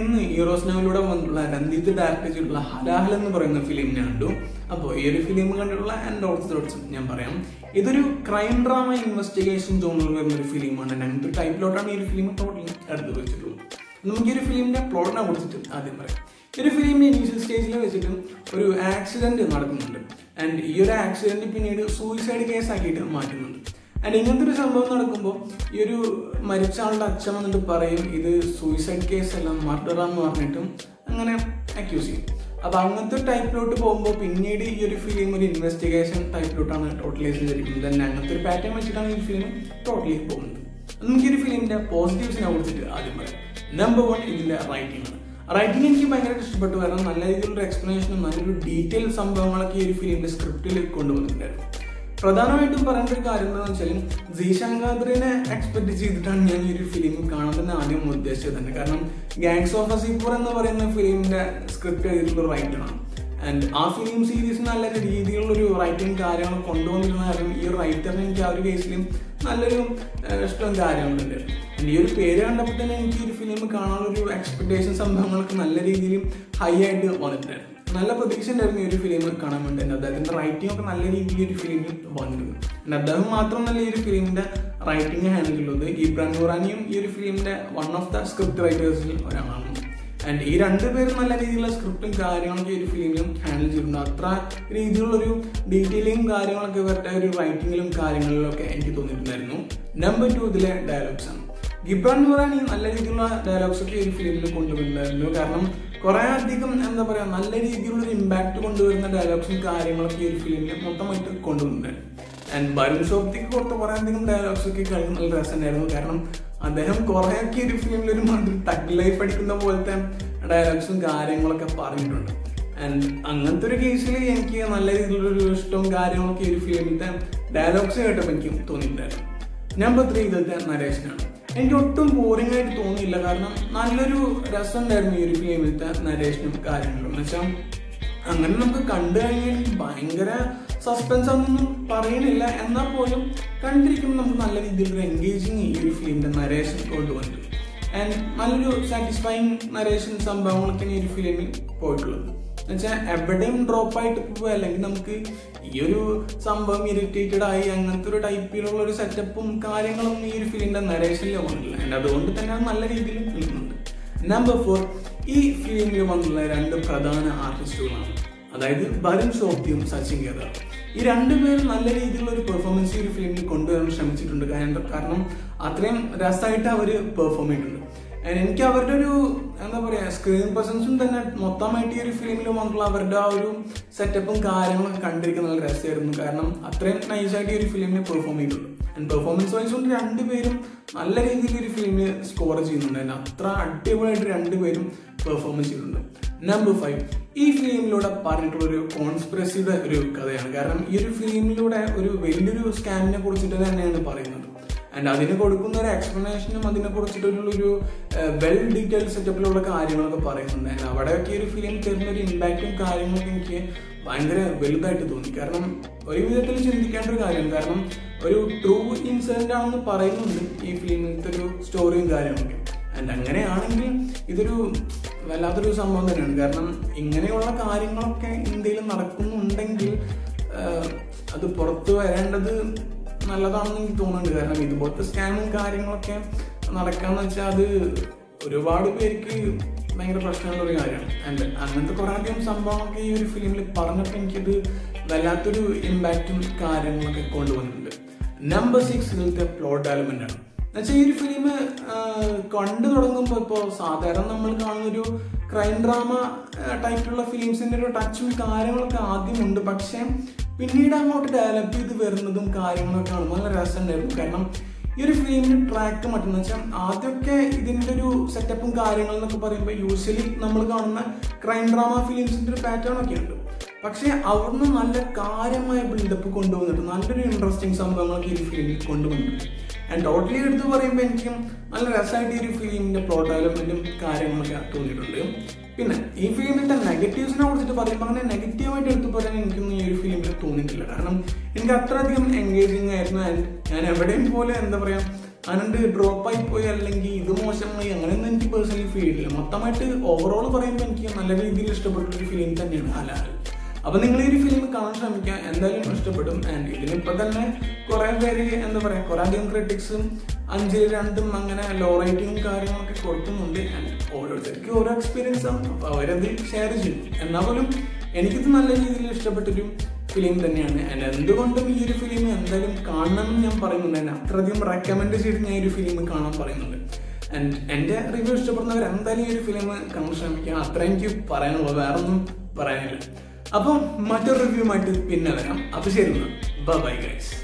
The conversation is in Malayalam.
ഇന്ന് ഈറോസ് നോവിലൂടെ വന്നിട്ടുള്ള രഞ്ജിത്ത് ഡയറക്ട് ചെയ്തിട്ടുള്ള ഹലാഹൽ എന്ന് പറയുന്ന ഫിലിമിനെ കണ്ടു അപ്പോൾ ഈ ഒരു ഫിലിം കണ്ടിട്ടുള്ള എൻ്റെ ഓർത്ത് തോട്ട്സ് ഞാൻ പറയാം ഇതൊരു ക്രൈം ഡ്രാമ ഇൻവെസ്റ്റിഗേഷൻ ജോണിൽ വരുന്ന ഒരു ഫിലിമാണ് അങ്ങനത്തെ ഒരു ടൈപ്പിലോട്ടാണ് ഈ ഒരു ഫിലിം ടോട്ടലി എടുത്ത് വെച്ചിട്ടുള്ളത് നമുക്ക് ഈ ഒരു ഫിലിമിന്റെ പ്ലോട്ടിനെ കുറിച്ചിട്ട് ആദ്യം പറയാം ഈ ഒരു ഫിലിമിന്റെ ഇനീഷ്യൽ സ്റ്റേജിൽ വെച്ചിട്ട് ഒരു ആക്സിഡന്റ് നടക്കുന്നുണ്ട് ആൻഡ് ഈ ഒരു ആക്സിഡന്റ് പിന്നീട് സൂയിസൈഡ് കേസ് ആക്കിയിട്ട് മാറ്റുന്നുണ്ട് ആൻഡ് ഇങ്ങനത്തെ ഒരു സംഭവം നടക്കുമ്പോൾ ഈ ഒരു മരിച്ച ആളുടെ അച്ഛൻ വന്നിട്ട് പറയും ഇത് സൂയിസൈഡ് കേസ് അല്ല മർഡർ എന്ന് പറഞ്ഞിട്ടും അങ്ങനെ അക്യൂസ് ചെയ്യും അപ്പൊ അങ്ങനത്തെ ടൈപ്പിലോട്ട് പോകുമ്പോൾ പിന്നീട് ഈ ഒരു ഫിലിം ഒരു ഇൻവെസ്റ്റിഗേഷൻ ടൈപ്പിലോട്ടാണ് ടോട്ടലൈസ് ചെയ്തിരിക്കുന്നത് തന്നെ അങ്ങനത്തെ ഒരു പാറ്റേൺ വെച്ചിട്ടാണ് ഈ ഫിലിം ടോട്ടലി പോകുന്നത് നമുക്ക് ഈ ഒരു ഫിലിമിന്റെ പോസിറ്റീവ്സിനെ കുറിച്ചിട്ട് ആദ്യം പറയാം നമ്പർ വൺ ഇതിന്റെ റൈറ്റിംഗ് ആണ് റൈറ്റിംഗ് എനിക്ക് ഭയങ്കരമായിട്ട് ഇഷ്ടപ്പെട്ടു കാരണം നല്ല രീതിയിലുള്ള എക്സ്പ്ലനേഷനും നല്ലൊരു ഡീറ്റെയിൽ സംഭവങ്ങളൊക്കെ ഈ ഒരു ഫിലിമിന്റെ സ്ക്രിപ്റ്റിൽ കൊണ്ടുവന്നിട്ടുണ്ടായിരുന്നു പ്രധാനമായിട്ടും പറയേണ്ട ഒരു കാര്യം എന്താണെന്ന് വെച്ചാൽ ജീശങ്കാദ്രിനെ എക്സ്പെക്ട് ചെയ്തിട്ടാണ് ഞാൻ ഈ ഒരു ഫിലിം കാണാൻ തന്നെ ആദ്യം ഉദ്ദേശിച്ചത് തന്നെ കാരണം ഗാങ്സ് ഓഫ് അസീപൂർ എന്ന് പറയുന്ന ഫിലിമിന്റെ സ്ക്രിപ്റ്റ് എഴുതിയിട്ടുള്ള റൈറ്ററാണ് ആൻഡ് ആ ഫിലിം സീരീസ് നല്ല രീതിയിലുള്ള ഒരു റൈറ്റിംഗ് കാര്യങ്ങൾ കൊണ്ടുവന്നിരുന്ന കാര്യം ഈ റൈറ്ററിന് എനിക്ക് ആ ഒരു കേസിലും നല്ലൊരു ഇഷ്ടവും കാര്യങ്ങളുണ്ട് ആൻഡ് ഈ ഒരു പേര് കണ്ടപ്പോൾ തന്നെ എനിക്ക് ഈ ഒരു ഫിലിം കാണാനുള്ള ഒരു എക്സ്പെക്ടേഷൻ സംഭവങ്ങളൊക്കെ നല്ല രീതിയിൽ ഹൈ ആയിട്ട് വന്നിട്ടുണ്ടായിരുന്നു നല്ല പ്രതീക്ഷ ഉണ്ടായിരുന്നു ഈ ഒരു ഫിലിം കാണാൻ വേണ്ടി തന്നെ അദ്ദേഹത്തിന്റെ റൈറ്റിംഗ് ഒക്കെ നല്ല രീതിയിൽ ഈ ഒരു ഫിലിമിൽ വന്നിരുന്നു പിന്നെ അദ്ദേഹം മാത്രമല്ല ഈ ഒരു ഫിലിമിന്റെ റൈറ്റിംഗ് ഹാൻഡിൽ ഉള്ളത് ഇബ്രാൻ ഖുറാനിയും ഈ ഒരു ഫിലിമിന്റെ വൺ ഓഫ് ദ സ്ക്രിപ്റ്റ് റൈറ്റേഴ്സിൽ ഒരാളാണ് ആൻഡ് ഈ രണ്ടുപേരും നല്ല രീതിയിലുള്ള സ്ക്രിപ്റ്റും കാര്യങ്ങളൊക്കെ ഈ ഒരു ഫിലിമിലും ഹാൻഡിൽ ചെയ്തിട്ടുണ്ട് അത്ര രീതിയിലുള്ള ഒരു ഡീറ്റെയിലിംഗ് കാര്യങ്ങളൊക്കെ ഇവരുടെ ഒരു റൈറ്റിംഗിലും കാര്യങ്ങളിലും ഒക്കെ എനിക്ക് തോന്നിയിട്ടുണ്ടായിരുന്നു നമ്പർ ടു ഇതിലെ ഡയലോഗ്സ് ആണ് ഗിബ്രാൻ ഖുറാനി നല്ല രീതിയിലുള്ള ഡയലോഗ്സ് ഒക്കെ ഈ ഒരു ഫിലിമിൽ കൊണ്ടുവരുന്നുണ്ടായിരുന്നു കാരണം കുറെ അധികം എന്താ പറയാ നല്ല രീതിയിലുള്ള ഒരു ഇമ്പാക്ട് കൊണ്ടുവരുന്ന ഡയലോഗ്സും കാര്യങ്ങളൊക്കെ ഈ ഒരു ഫിലിമിൽ മൊത്തമായിട്ട് കൊണ്ടുവന്നിട്ടുണ്ടായിരുന്നു ആൻഡ് ബരുൺ ഷോപ്തിക്ക് കൊടുത്ത കുറെ അധികം ഡയലോഗ്സ് ഒക്കെ കഴിഞ്ഞ നല്ല രസമുണ്ടായിരുന്നു കാരണം അദ്ദേഹം കുറേയൊക്കെ ഒരു ഫിലിമിൽ ഒരു മാതിരി ടഗ് ലൈഫ് അടിക്കുന്ന പോലത്തെ ഡയലോഗ്സും കാര്യങ്ങളൊക്കെ പറഞ്ഞിട്ടുണ്ട് ആൻഡ് അങ്ങനത്തെ ഒരു കേസിൽ എനിക്ക് നല്ല രീതിയിലുള്ള ഇഷ്ടവും കാര്യങ്ങളൊക്കെ ഈ ഒരു ഫിലിമിലത്തെ ഡയലോഗ്സ് കേട്ടപ്പോൾ എനിക്ക് തോന്നിയിട്ടുണ്ടായിരുന്നു നമ്പർ ത്രീ ഇതിലത്തെ നരേഷനാണ് എനിക്ക് ഒട്ടും ബോറിംഗ് ആയിട്ട് തോന്നിയില്ല കാരണം നല്ലൊരു രസം ഉണ്ടായിരുന്നു ഈ ഒരു ഫിലിമിലത്തെ നരേഷനും കാര്യങ്ങളും എന്ന് വെച്ചാൽ അങ്ങനെ നമുക്ക് കണ്ടു കഴിഞ്ഞാൽ ഭയങ്കര സസ്പെൻസ് ഒന്നും പറയണില്ല എന്നാൽ പോലും കണ്ടിരിക്കുമ്പോൾ നമുക്ക് നല്ല രീതിയിലൊരു എൻഗേജിങ് ഈ ഒരു ഫിലിമിന്റെ നരേഷൻ കൊണ്ടുവന്നിട്ടുണ്ട് ആൻഡ് നല്ലൊരു സാറ്റിസ്ഫൈങ് നരേഷൻ സംഭവങ്ങളൊക്കെ ഈ ഒരു ഫിലിമിൽ പോയിട്ടുള്ളത് എന്നുവെച്ചാൽ എവിടെയും ഡ്രോപ്പ് ആയിട്ട് പോവുക അല്ലെങ്കിൽ നമുക്ക് ഈ ഒരു സംഭവം ഇറിറ്റേറ്റഡ് ആയി അങ്ങനത്തെ ഒരു ടൈപ്പിലുള്ള ഒരു സെറ്റപ്പും കാര്യങ്ങളും ഈ ഒരു ഫിലിമിന്റെ നരേഷനിൽ വന്നിട്ടില്ല ആൻഡ് അതുകൊണ്ട് തന്നെ അത് നല്ല രീതിയിൽ നിൽക്കുന്നുണ്ട് നമ്പർ ഫോർ ഈ ഫിലിമിൽ വന്നുള്ള രണ്ട് പ്രധാന ആർട്ടിസ്റ്റുകളാണ് അതായത് വരുൺ ഷോപ്തിയും സച്ചിൻ കേദാർ ഈ രണ്ടുപേരും നല്ല രീതിയിലുള്ള ഒരു പെർഫോമൻസ് ഈ ഒരു ഫിലിമിൽ കൊണ്ടുവരാൻ ശ്രമിച്ചിട്ടുണ്ട് കാരണം കാരണം അത്രയും രസമായിട്ട് അവർ പെർഫോം ചെയ്തിട്ടുണ്ട് And എനിക്ക് അവരുടെ ഒരു എന്താ പറയാ സ്ക്രീൻ പ്രസൻസും തന്നെ മൊത്തമായിട്ട് ഈ ഒരു ഫിലിമിൽ വന്നിട്ടുള്ള അവരുടെ ആ ഒരു സെറ്റപ്പും കാര്യങ്ങളൊക്കെ കണ്ടിരിക്കുന്ന നല്ല രസമായിരുന്നു കാരണം അത്രയും നൈസായിട്ട് ഈ ഒരു ഫിലിമിൽ പെർഫോം ചെയ്തിട്ടുണ്ട് ആൻഡ് പെർഫോമൻസ് വൈസ് കൊണ്ട് രണ്ടുപേരും നല്ല രീതിയിൽ ഒരു ഫിലിമിൽ സ്കോർ ചെയ്യുന്നുണ്ട് and അത്ര അടിപൊളിയായിട്ട് രണ്ടുപേരും പെർഫോമൻസ് ചെയ്തിട്ടുണ്ട് നമ്പർ ഫൈവ് ഈ ഫിലിമിലൂടെ പറഞ്ഞിട്ടുള്ള ഒരു കോൺസ്പിറസിയുടെ ഒരു കഥയാണ് കാരണം ഈ ഒരു ഫിലിമിലൂടെ ഒരു വലിയൊരു സ്കാമിനെ കുറിച്ചിട്ട് തന്നെയാണ് പറയുന്നത് ആൻഡ് അതിന് കൊടുക്കുന്ന ഒരു എക്സ്പ്ലനേഷനും അതിനെ കുറിച്ചിട്ടുള്ള ഒരു വെൽ ഡീറ്റെയിൽ സെറ്റപ്പിലുള്ള കാര്യങ്ങളൊക്കെ പറയുന്നുണ്ട് ആൻഡ് അവിടെയൊക്കെ ഈ ഒരു ഫിലിം തരുന്ന ഒരു ഇമ്പാക്റ്റും കാര്യങ്ങളൊക്കെ എനിക്ക് ഭയങ്കര വലുതായിട്ട് തോന്നി കാരണം ഒരു വിധത്തിൽ ചിന്തിക്കേണ്ട ഒരു കാര്യമാണ് കാരണം ഒരു ട്രൂ ഇൻസിഡന്റ് ആണെന്ന് പറയുന്നുണ്ട് ഈ ഫിലിമിലത്തെ ഒരു സ്റ്റോറിയും കാര്യങ്ങളൊക്കെ ആൻഡ് അങ്ങനെയാണെങ്കിൽ ഇതൊരു വല്ലാത്തൊരു സംഭവം തന്നെയാണ് കാരണം ഇങ്ങനെയുള്ള കാര്യങ്ങളൊക്കെ ഇന്ത്യയിൽ നടക്കുന്നുണ്ടെങ്കിൽ അത് പുറത്തു വരേണ്ടത് നല്ലതാണെന്ന് എനിക്ക് തോന്നുന്നുണ്ട് കാരണം ഇതുപോലത്തെ സ്കാമും കാര്യങ്ങളൊക്കെ നടക്കാന്ന് വെച്ചാൽ അത് ഒരുപാട് പേർക്ക് ഭയങ്കര പ്രശ്നമുള്ള ഒരു കാര്യമാണ് ആൻഡ് അങ്ങനത്തെ കുറേ അധികം സംഭവങ്ങളൊക്കെ ഈ ഒരു ഫിലിമിൽ പറഞ്ഞപ്പോൾ എനിക്കിത് വല്ലാത്തൊരു ഇമ്പാക്റ്റും കാര്യങ്ങളൊക്കെ കൊണ്ടുവന്നിട്ടുണ്ട് നമ്പർ സിക്സ് ഇതിലത്തെ പ്ലോട്ട് ഡെവലപ്മെന്റ് ആണ് എന്നുവെച്ചാൽ ഈ ഒരു ഫിലിം കണ്ടു തുടങ്ങുമ്പോൾ ഇപ്പോൾ സാധാരണ നമ്മൾ കാണുന്ന ഒരു ക്രൈം ഡ്രാമ ടൈപ്പിലുള്ള ഫിലിംസിന്റെ ഒരു ടച്ചും കാര്യങ്ങളൊക്കെ ആദ്യമുണ്ട് പക്ഷേ പിന്നീട് അങ്ങോട്ട് ഡെവലപ്പ് ചെയ്ത് വരുന്നതും കാര്യങ്ങളൊക്കെ കാണുമ്പോൾ നല്ല രസമുണ്ടായിരുന്നു കാരണം ഈ ഒരു ഫിലിമിന്റെ ട്രാക്ക് മറ്റെന്ന് വെച്ചാൽ ആദ്യമൊക്കെ ഇതിന്റെ ഒരു സെറ്റപ്പും കാര്യങ്ങളും എന്നൊക്കെ പറയുമ്പോൾ യൂഷ്വലി നമ്മൾ കാണുന്ന ക്രൈം ഡ്രാമ ഫിലിംസിന്റെ ഒരു പാറ്റേൺ ഒക്കെ ഉണ്ട് പക്ഷേ അവിടുന്ന് നല്ല കാര്യമായ ബിൽഡപ്പ് കൊണ്ടുവന്നിട്ട് നല്ലൊരു ഇൻട്രസ്റ്റിംഗ് സംഭവങ്ങളൊക്കെ ഈ ഫിലിമിൽ കൊണ്ടുവന്നിട്ടുണ്ട് ആൻഡ് ടോട്ടലി എടുത്ത് പറയുമ്പോൾ എനിക്ക് നല്ല രസമായിട്ട് ഈ ഒരു ഫിലിമിന്റെ പ്ലോട്ട് ഡെവലപ്മെന്റും കാര്യങ്ങളൊക്കെ തോന്നിയിട്ടുണ്ട് പിന്നെ ഈ ഫിലിമിന്റെ നെഗറ്റീവ്സിനെ കുറിച്ചിട്ട് പറയുമ്പോൾ അങ്ങനെ നെഗറ്റീവായിട്ട് എടുത്തു പറയാൻ എനിക്കൊന്നും ഈ ഒരു ഫിലിമിൽ തോന്നിയിട്ടില്ല കാരണം എനിക്ക് അത്രയധികം എൻഗേജിങ് ആയിരുന്നു ആൻഡ് ഞാൻ എവിടെയും പോലെ എന്താ പറയാ അതുകൊണ്ട് ഡ്രോപ്പ് ആയി പോയി അല്ലെങ്കിൽ ഇത് മോശമായി അങ്ങനെയൊന്നും എനിക്ക് പേഴ്സണലി ഫീൽ ചെയ്തില്ല മൊത്തമായിട്ട് ഓവറോൾ പറയുമ്പോൾ എനിക്ക് നല്ല രീതിയിൽ ഇഷ്ടപ്പെട്ട ഒരു ഫിലിം തന്നെയാണ് ഹലാൽ അപ്പൊ നിങ്ങൾ ഈ ഒരു ഫിലിം കാണാൻ ശ്രമിക്കുക എന്തായാലും ഇഷ്ടപ്പെടും ആൻഡ് ഇതിനിപ്പോ തന്നെ കുറെ പേര് എന്താ പറയാ കുറെ അധികം ക്രിട്ടിക്സും അഞ്ചിൽ രണ്ടും അങ്ങനെ ലോ റേറ്റിംഗും കാര്യങ്ങളൊക്കെ കൊടുക്കുന്നുണ്ട് ആൻഡ് ഓരോരുത്തർക്ക് ഓരോ എക്സ്പീരിയൻസ് ആണ് അപ്പൊ അവരത് ഷെയർ ചെയ്യും എന്നാൽ പോലും എനിക്കിത് നല്ല രീതിയിൽ ഇഷ്ടപ്പെട്ടൊരു ഫിലിം തന്നെയാണ് ആൻഡ് എന്തുകൊണ്ടും ഈ ഒരു ഫിലിം എന്തായാലും കാണണം എന്ന് ഞാൻ പറയുന്നുണ്ട് എന്നെ അത്രയധികം റെക്കമെൻഡ് ചെയ്ത് ഞാൻ ഈ ഒരു ഫിലിം കാണാൻ പറയുന്നുണ്ട് ആൻഡ് എൻ്റെ റിവ്യൂ ഇഷ്ടപ്പെടുന്നവർ എന്തായാലും ഈ ഒരു ഫിലിം കാണാൻ ശ്രമിക്കുക അത്ര എനിക്ക് പറയാനുള്ളൂ വേറെ ഒന്നും പറയാനില്ല അപ്പം മറ്റൊരു റിവ്യൂ ആയിട്ട് പിന്നെ വരാം അപ്പൊ ശരി ബൈ ഗൈസ്